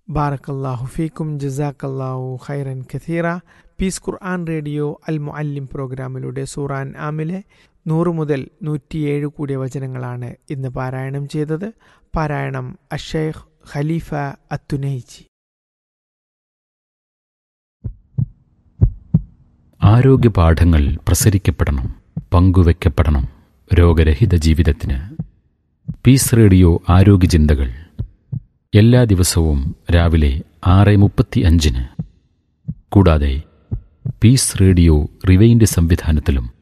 ബാറക്കല്ലാഹു ഫീക്കും ജസാക്കല്ലാഹു ഖൈറൻ ഖത്തീറ പീസ് ഖുർആൻ റേഡിയോ അൽ മുഅല്ലിം പ്രോഗ്രാമിലൂടെ സൂറാൻ ആമിലെ നൂറ് മുതൽ നൂറ്റിയേഴ് കൂടിയ വചനങ്ങളാണ് ഇന്ന് പാരായണം ചെയ്തത് പാരായണം അഷേഖ് ഖലീഫ അത്തുനൈജി ആരോഗ്യ പാഠങ്ങൾ പ്രസരിക്കപ്പെടണം പങ്കുവെക്കപ്പെടണം രോഗരഹിത ജീവിതത്തിന് പീസ് റേഡിയോ ആരോഗ്യ ചിന്തകൾ എല്ലാ ദിവസവും രാവിലെ ആറ് മുപ്പത്തി അഞ്ചിന് കൂടാതെ പീസ് റേഡിയോ റിവൈൻഡ് സംവിധാനത്തിലും